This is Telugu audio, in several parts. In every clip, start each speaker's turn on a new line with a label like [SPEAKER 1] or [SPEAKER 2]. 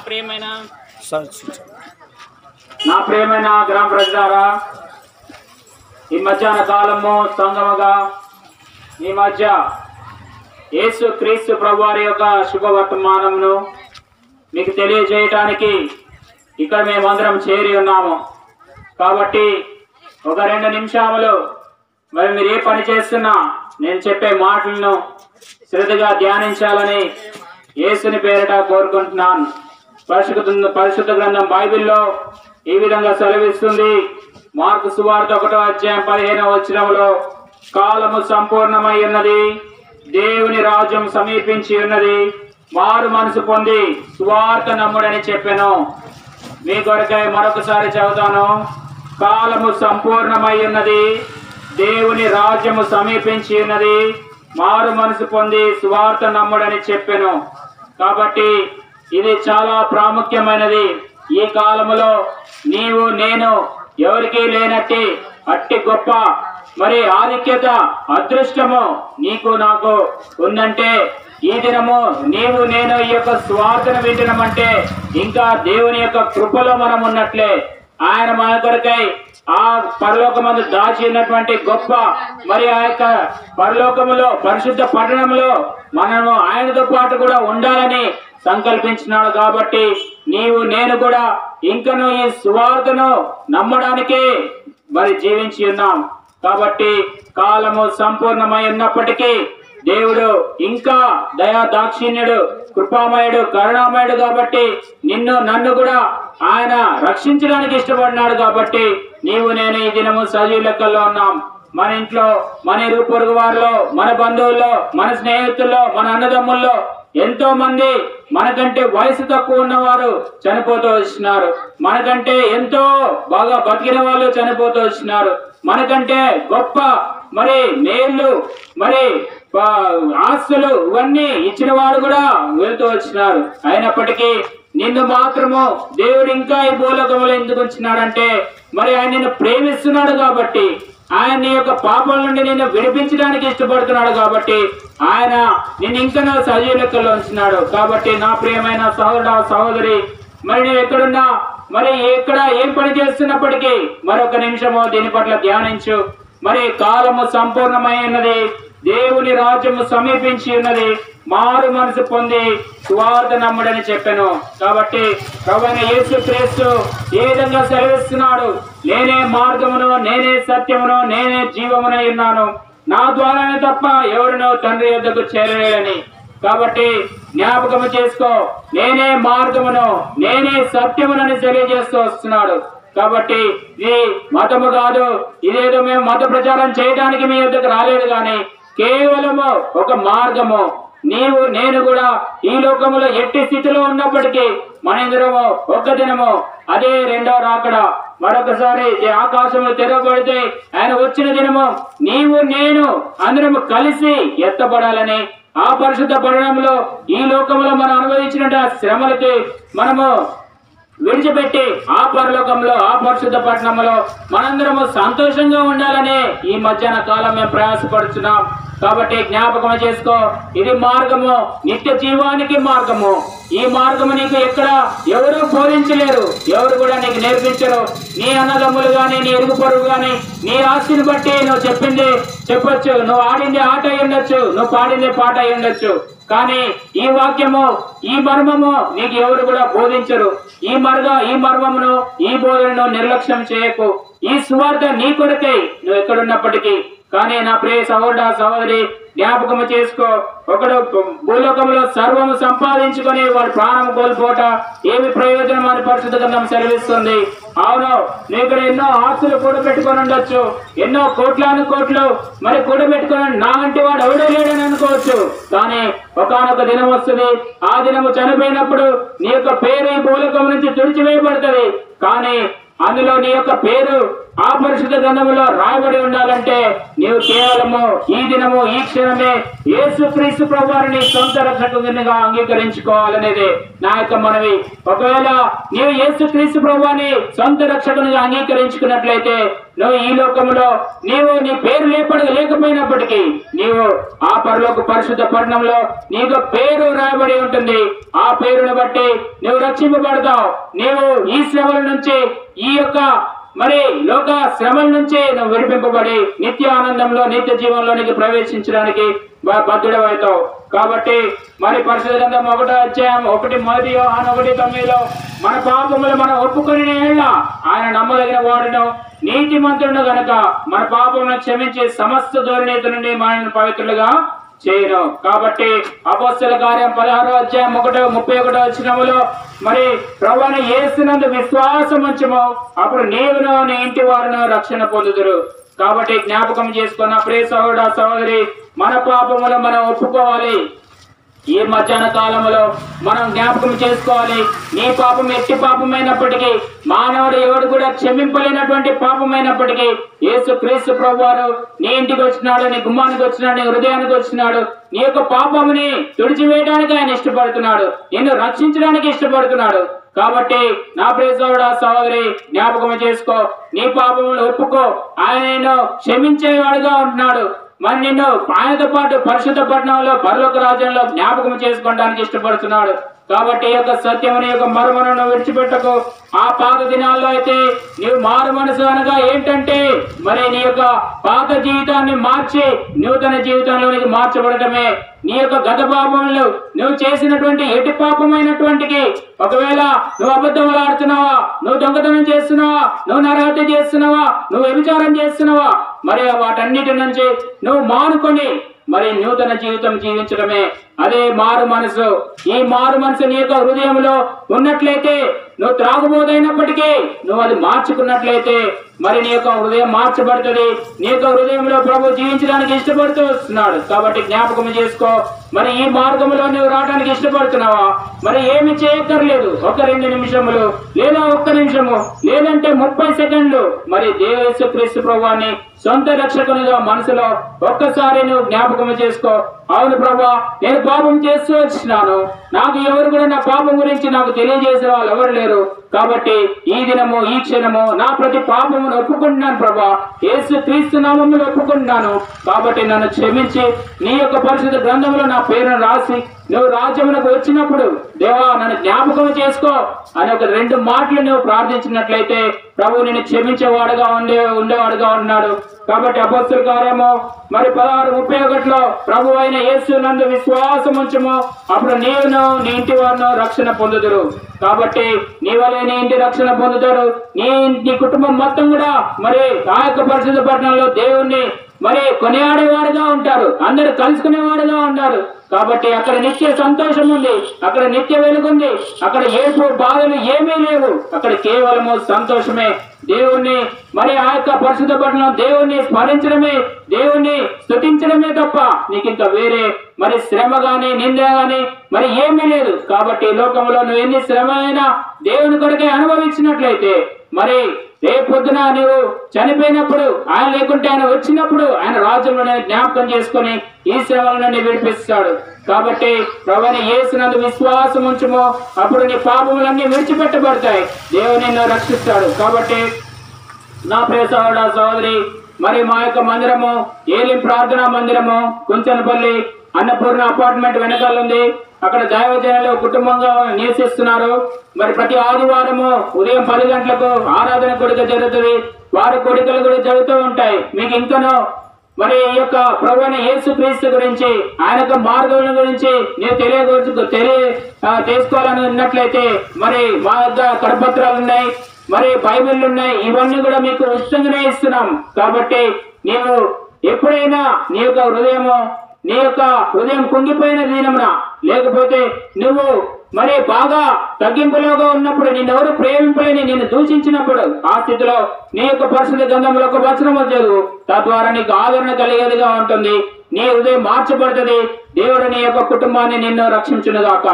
[SPEAKER 1] ప్రియమైన
[SPEAKER 2] నా ప్రియమైన గ్రామ ప్రజలారా ఈ మధ్యాహ్న కాలము సంగమగా ఈ మధ్య యేసు క్రీస్తు ప్రభువారి యొక్క శుభవర్తమానమును మీకు తెలియజేయటానికి ఇక్కడ మేమందరం చేరి ఉన్నాము కాబట్టి ఒక రెండు నిమిషాలు మరి మీరు ఏ పని చేస్తున్నా నేను చెప్పే మాటలను శ్రద్ధగా ధ్యానించాలని యేసుని పేరిట కోరుకుంటున్నాను పరిశుద్ధ పరిశుద్ధ గ్రంథం బైబిల్లో ఈ విధంగా సెలవిస్తుంది మార్కు సువార్త ఒకటో అధ్యాయం పదిహేనవ వచనంలో కాలము సంపూర్ణమై ఉన్నది దేవుని రాజ్యం సమీపించి ఉన్నది మారు మనసు పొంది సువార్త నమ్ముడని చెప్పాను మీ కొరకై మరొకసారి చదువుతాను కాలము సంపూర్ణమై ఉన్నది దేవుని రాజ్యము సమీపించి ఉన్నది మారు మనసు పొంది సువార్త నమ్ముడని చెప్పాను కాబట్టి ఇది చాలా ప్రాముఖ్యమైనది ఈ కాలములో నీవు నేను ఎవరికీ లేనట్టి అట్టి గొప్ప మరి ఆధిక్యత అదృష్టము నీకు నాకు ఉందంటే ఈ దినము నీవు నేను ఈ యొక్క స్వార్థను వింటున్నామంటే ఇంకా దేవుని యొక్క కృపలో మనం ఉన్నట్లే ఆయన మన కొరకై ఆ పరలోకమందు దాచి ఉన్నటువంటి గొప్ప మరి ఆ యొక్క పరలోకములో పరిశుద్ధ పట్టణంలో మనము ఆయనతో పాటు కూడా ఉండాలని సంకల్పించినాడు కాబట్టి నీవు నేను కూడా ఇంకను ఈ సువార్తను నమ్మడానికి మరి జీవించి ఉన్నాం కాబట్టి కాలము సంపూర్ణమై ఉన్నప్పటికీ దేవుడు ఇంకా దయా దాక్షిణ్యుడు కృపామయుడు కరుణామయుడు కాబట్టి నిన్ను నన్ను కూడా ఆయన రక్షించడానికి ఇష్టపడినాడు కాబట్టి నీవు నేను ఈ దినము సజీవ లెక్కల్లో ఉన్నాం మన ఇంట్లో మన ఇరుగు పొరుగు వారిలో మన బంధువుల్లో మన స్నేహితుల్లో మన అన్నదమ్ముల్లో ఎంతో మంది మనకంటే వయసు తక్కువ ఉన్నవారు చనిపోతూ వచ్చినారు మనకంటే ఎంతో బాగా బతికిన వాళ్ళు చనిపోతూ వచ్చినారు మనకంటే గొప్ప మరి మేళ్ళు మరి ఆ, ఆస్తులు ఇవన్నీ ఇచ్చిన వాడు కూడా వెళ్తూ వచ్చినారు అయినప్పటికీ నిన్ను మాత్రము దేవుడు ఇంకా ఈ భూలోకంలో ఎందుకు ఉంచినాడంటే మరి ఆయన నిన్ను ప్రేమిస్తున్నాడు కాబట్టి ఆయన నీ యొక్క పాపం నుండి నిన్ను విడిపించడానికి ఇష్టపడుతున్నాడు కాబట్టి ఆయన నిన్ను ఇంకా నా సజీవ లెక్కలో ఉంచినాడు కాబట్టి నా ప్రియమైన సహోదర సహోదరి మరి నువ్వు ఎక్కడున్నా మరి ఎక్కడ ఏం పని చేస్తున్నప్పటికీ మరొక నిమిషము దీని పట్ల ధ్యానించు మరి కాలము సంపూర్ణమైనది దేవుని రాజ్యము సమీపించి ఉన్నది మారు మనసు పొంది సువార్త నమ్ముడని చెప్పాను కాబట్టి ప్రభువైన యేసు క్రీస్తు ఏ విధంగా సెలవిస్తున్నాడు నేనే మార్గమును నేనే సత్యమును నేనే జీవమునై ఉన్నాను నా ద్వారానే తప్ప ఎవరినో తండ్రి యొద్దకు చేరలేదని కాబట్టి జ్ఞాపకము చేసుకో నేనే మార్గమును నేనే సత్యమునని తెలియజేస్తూ వస్తున్నాడు కాబట్టి ఇది మతము కాదు ఇదేదో మేము మత ప్రచారం చేయడానికి మీ యొద్దకు రాలేదు కానీ కేవలము ఒక మార్గము నీవు నేను కూడా ఈ లోకములో ఎట్టి స్థితిలో ఉన్నప్పటికీ మనందరము ఒక్క దినము అదే రెండో రాకడ మరొకసారి ఈ ఆకాశము తెరవబడితే ఆయన వచ్చిన దినము నీవు నేను అందరము కలిసి ఎత్తబడాలని ఆ పరిశుద్ధ పడడంలో ఈ లోకంలో మనం అనుభవించిన శ్రమలకి మనము విడిచిపెట్టి ఆ పరలోకంలో ఆ పరిశుద్ధ పట్టణంలో మనందరము సంతోషంగా ఉండాలని ఈ మధ్యాహ్న కాలం మేము ప్రయాసపడుతున్నాం కాబట్టి జ్ఞాపకం చేసుకో ఇది మార్గము నిత్య జీవానికి మార్గము ఈ మార్గము నీకు ఎక్కడ ఎవరు బోధించలేరు ఎవరు కూడా నీకు నేర్పించరు నీ అన్నదమ్ములు గాని నీ ఇరుగు పొరుగు గాని నీ ఆస్తిని బట్టి నువ్వు చెప్పింది చెప్పొచ్చు నువ్వు ఆడింది ఆట అయి ఉండొచ్చు నువ్వు పాడింది పాట అయి ఉండొచ్చు కానీ ఈ వాక్యము ఈ మర్మము నీకు ఎవరు కూడా బోధించరు ఈ మర్గ ఈ మర్మమును ఈ బోధనను నిర్లక్ష్యం చేయకు ఈ సువార్త నీ కొరకై నువ్వు ఎక్కడున్నప్పటికీ కానీ నా ప్రియ సహోదర సహోదరి జ్ఞాపకము చేసుకో ఒకడు భూలోకంలో సర్వము సంపాదించుకొని వాడు ప్రాణం కోల్పోట ఏమి ప్రయోజనం అని పరిశుద్ధ గ్రంథం సెలవిస్తుంది అవును నువ్వు ఇక్కడ ఎన్నో ఆస్తులు కూడబెట్టుకొని ఉండొచ్చు ఎన్నో కోట్లాను కోట్లు మరి కూడబెట్టుకొని నా వంటి వాడు ఎవడే లేడని అనుకోవచ్చు కానీ ఒకనొక దినం వస్తుంది ఆ దినము చనిపోయినప్పుడు నీ యొక్క పేరు ఈ భూలోకం నుంచి తుడిచివేయబడుతుంది కానీ అందులో నీ యొక్క పేరు ఆ పరిశుద్ధ గ్రంథంలో రాయబడి ఉండాలంటే నీవు కేవలము ఈ దినము ఈ క్షణమే యేసు క్రీస్తు ప్రభువారిని సొంత రక్షకునిగా అంగీకరించుకోవాలనేది నా యొక్క మనవి ఒకవేళ నీవు యేసు క్రీస్తు ప్రభువాని సొంత రక్షకునిగా అంగీకరించుకున్నట్లయితే నువ్వు ఈ లోకంలో నీవు నీ పేరు లేపడ లేకపోయినప్పటికీ నీవు ఆ పరలోక పరిశుద్ధ పట్టణంలో నీకు పేరు రాయబడి ఉంటుంది ఆ పేరును బట్టి నువ్వు రక్షింపబడతావు నీవు ఈ శ్రమల నుంచి ఈ యొక్క మరి లోక శ్రమల నుంచి నువ్వు విడిపింపబడి నిత్య ఆనందంలో నిత్య జీవంలోనికి ప్రవేశించడానికి బ- బద్ధుడవవుతావు కాబట్టి మరి పరిశుద్ధ గ్రంథం ఒకటో అధ్యాయం ఒకటి మొదటి యోహాను ఒకటి తొమ్మిదిలో మన పాపములు మనం ఒప్పుకొని ఆయన నమ్మదగిన వాడును నీతి మంత్రుడు గనక మన పాపములను క్షమించి సమస్త ధోరణీతి నుండి మనల్ని పవిత్రులుగా చేయను కాబట్టి అపోస్తల కార్యం పదహారో అధ్యాయం ఒకటో ముప్పై ఒకటో వచ్చినములో మరి ప్రభుని ఏసునందు విశ్వాసం ఉంచము అప్పుడు నీవును నీ ఇంటి వారును రక్షణ పొందుదురు కాబట్టి జ్ఞాపకం చేసుకున్న ప్రియ సహోదర సహోదరి మన పాపములు మనం ఒప్పుకోవాలి ఈ మధ్యాహ్న కాలంలో మనం జ్ఞాపకం చేసుకోవాలి నీ పాపం ఎట్టి పాపమైనప్పటికీ మానవుడు ఎవడు కూడా క్షమింపలేనటువంటి పాపమైనప్పటికీ యేసు క్రీస్తు ప్రభువారు నీ ఇంటికి వచ్చినాడు నీ గుమ్మానికి వచ్చినాడు నీ హృదయానికి వచ్చినాడు నీ యొక్క పాపముని తుడిచివేయడానికి ఆయన ఇష్టపడుతున్నాడు నిన్ను రక్షించడానికి ఇష్టపడుతున్నాడు కాబట్టి నా ప్రియ సోదరా సహోదరి జ్ఞాపకం చేసుకో నీ పాపములు ఒప్పుకో ఆయన నిన్ను క్షమించేవాడుగా ఉంటున్నాడు మరి నిన్ను ఆయనతో పాటు పరిశుద్ధ పట్టణంలో పరలోక రాజ్యంలో జ్ఞాపకం చేసుకోవడానికి ఇష్టపడుతున్నాడు కాబట్టి ఈ యొక్క సత్యముని యొక్క మరుమనను విడిచిపెట్టకు ఆ పాత దినాల్లో అయితే నీవు మారు మనసు అనగా ఏంటంటే మరి నీ యొక్క పాత జీవితాన్ని మార్చి నూతన జీవితంలోనికి మార్చబడటమే నీ యొక్క గత పాపములు నువ్వు చేసినటువంటి ఎటు పాపమైనటువంటికి ఒకవేళ నువ్వు అబద్ధములు ఆడుతున్నావా నువ్వు దొంగతనం చేస్తున్నావా నువ్వు నరహత్య చేస్తున్నావా నువ్వు వ్యభిచారం చేస్తున్నావా మరి వాటన్నిటి నుంచి నువ్వు మానుకొని మరి నూతన జీవితం జీవించడమే అదే మారు మనసు ఈ మారు మనసు నీ యొక్క హృదయంలో ఉన్నట్లయితే నువ్వు త్రాగుబోదైనప్పటికీ నువ్వు అది మార్చుకున్నట్లయితే మరి నీ యొక్క హృదయం మార్చబడుతుంది నీ యొక్క హృదయంలో ప్రభు జీవించడానికి ఇష్టపడుతూ వస్తున్నాడు కాబట్టి జ్ఞాపకం చేసుకో మరి ఈ మార్గంలో నువ్వు రావడానికి ఇష్టపడుతున్నావా మరి ఏమి చేయక్కర్లేదు ఒక రెండు నిమిషములు లేదా ఒక్క నిమిషము లేదంటే ముప్పై సెకండ్లు మరి దేవేశ్వ క్రీస్తు ప్రభువాన్ని సొంత రక్షకునిగా మనసులో ఒక్కసారి నువ్వు జ్ఞాపకం చేసుకో అవును ప్రభా నేను పాపం చేస్తూ వచ్చినాను నాకు ఎవరు కూడా నా పాపం గురించి నాకు తెలియజేసే వాళ్ళు ఎవరు లేరు కాబట్టి ఈ దినము ఈ క్షణము నా ప్రతి పాపమును ఒప్పుకుంటున్నాను ప్రభా యేసు క్రీస్తు నామములు ఒప్పుకుంటున్నాను కాబట్టి నన్ను క్షమించి నీ యొక్క పరిశుద్ధ గ్రంథంలో నా పేరును రాసి నువ్వు రాజ్యమునకు వచ్చినప్పుడు దేవా నన్ను జ్ఞాపకం చేసుకో అని ఒక రెండు మాటలు నువ్వు ప్రార్థించినట్లయితే ప్రభు నిన్ను క్షమించేవాడుగా ఉండే ఉండేవాడుగా ఉన్నాడు కాబట్టి అపస్తుల కార్యము మరి పదహారు ముప్పై ఒకటిలో ప్రభు అయిన యేసు నందు విశ్వాసం ఉంచము అప్పుడు నీవును నీ ఇంటి వారును రక్షణ పొందుదురు కాబట్టి నీ వలే నీ ఇంటి రక్షణ పొందుతారు నీ నీ కుటుంబం మొత్తం కూడా మరి ఆ యొక్క పరిశుద్ధ పట్టణంలో దేవుణ్ణి మరి కొనియాడేవాడుగా ఉంటారు అందరు కలుసుకునేవాడుగా ఉంటారు కాబట్టి అక్కడ నిత్య సంతోషం ఉంది అక్కడ నిత్య వెలుగుంది అక్కడ ఏపు బాధలు ఏమీ లేవు అక్కడ కేవలము సంతోషమే దేవుణ్ణి మరి ఆ యొక్క పరిశుద్ధ పట్టణం దేవుణ్ణి స్మరించడమే దేవుణ్ణి స్తుతించడమే తప్ప నీకు ఇంకా వేరే మరి శ్రమ గాని నింద గాని మరి ఏమీ లేదు కాబట్టి ఈ లోకంలో నువ్వు ఎన్ని శ్రమ అయినా దేవుని కొరకే అనుభవించినట్లయితే మరి రేపు పొద్దున నువ్వు చనిపోయినప్పుడు ఆయన లేకుంటే ఆయన వచ్చినప్పుడు ఆయన రాజ్యంలో నేను జ్ఞాపకం చేసుకొని ఈ శ్రమల నుండి విడిపిస్తాడు కాబట్టి ప్రభుని యేసునందు విశ్వాసం ఉంచుము అప్పుడు నీ పాపములన్నీ విడిచిపెట్టబడతాయి దేవుని నిన్ను రక్షిస్తాడు కాబట్టి నా ప్రియ సహోదర సహోదరి మరి మా యొక్క మందిరము ఏలిం ప్రార్థనా మందిరము కుంచనపల్లి అన్నపూర్ణ అపార్ట్మెంట్ వెనకాల ఉంది అక్కడ దైవజనులు కుటుంబంగా నివసిస్తున్నారు మరి ప్రతి ఆదివారము ఉదయం పది గంటలకు ఆరాధన కొడుక జరుగుతుంది వారి కొడుకలు కూడా జరుగుతూ ఉంటాయి మీకు ఇంకనూ మరి ఈ యొక్క ప్రభువైన యేసు క్రీస్తు గురించి ఆయన యొక్క మార్గం గురించి నేను తెలియకూర్చు తెలియ ఆ, తెలుసుకోవాలని ఉన్నట్లయితే మరి మా వద్ద కరపత్రాలు ఉన్నాయి మరి బైబిల్ ఉన్నాయి ఇవన్నీ కూడా మీకు ఉచితంగానే ఇస్తున్నాం కాబట్టి నీవు ఎప్పుడైనా నీ యొక్క హృదయము నీ యొక్క హృదయం కుంగిపోయిన దినమున లేకపోతే నువ్వు మరి బాగా తగ్గింపులోగా ఉన్నప్పుడు నిన్నెవరు ప్రేమింపలేని నిన్ను దూషించినప్పుడు ఆ స్థితిలో నీ యొక్క పరిస్థితి గంధంలో ఒక వచనం చదువు తద్వారా నీకు ఆదరణ కలిగేదిగా ఉంటుంది నీ హృదయం మార్చబడుతుంది దేవుడు నీ యొక్క కుటుంబాన్ని నిన్ను రక్షించునుగాక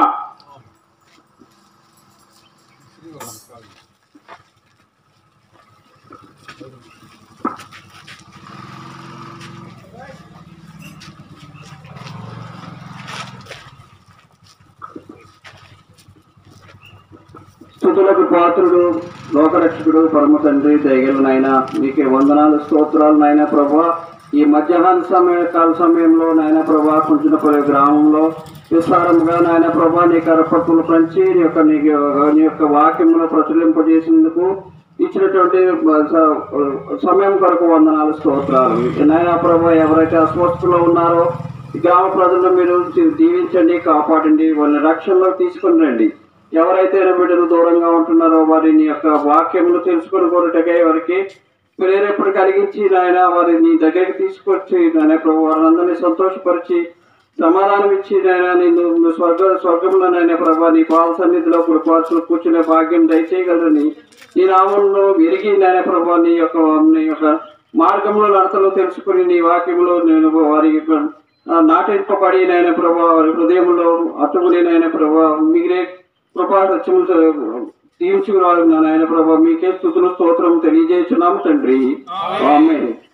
[SPEAKER 1] స్థుతులకు పాత్రుడు లోకరక్షకుడు పరమ తండ్రి దయగల నాయన మీకే వందనాలు స్తోత్రాలు నాయన ప్రభా ఈ మధ్యాహ్న సమయ కాల సమయంలో నాయన ప్రభా కుంచునపల్లి గ్రామంలో విస్తారంగా నాయన ప్రభా నీ కరపత్తులు పంచి నీ యొక్క నీ నీ యొక్క వాక్యములు ప్రచురింపజేసేందుకు ఇచ్చినటువంటి స- సమయం కొరకు వందనాలు స్తోత్రాలు నాయన ప్రభా ఎవరైతే అస్వస్థలో ఉన్నారో ఈ గ్రామ ప్రజలను మీరు దీవించండి కాపాడండి వాళ్ళని రక్షణలో తీసుకుని రండి ఎవరైతే బిడ్డలు దూరంగా ఉంటున్నారో వారిని యొక్క వాక్యములు తెలుసుకుని కోరటకై వారికి ప్రేరేపణ కలిగించి నాయన వారిని దగ్గరికి తీసుకొచ్చి నాయన ప్రభు వారందరినీ సంతోషపరిచి సమాధానం ఇచ్చి నాయన నేను స్వర్గ స్వర్గంలో నాయన ప్రభా నీ పాల సన్నిధిలో కృపార్చులు కూర్చునే భాగ్యం దయచేయగలరని నీ నామంలో విరిగి నాయన ప్రభా నీ యొక్క నీ యొక్క మార్గంలో నడతలో తెలుసుకుని నీ వాక్యంలో నేను వారి యొక్క ఆ, నాటింపబడి నాయన ప్రభా వారి హృదయంలో అట్టుకుని నాయన ప్రభా మిగిలే కృపా సత్యములతో దీవించుకురావాలి నాయన ప్రభా మీకే స్థుతులు స్తోత్రం తెలియజేస్తున్నాము తండ్రి ఆమేన్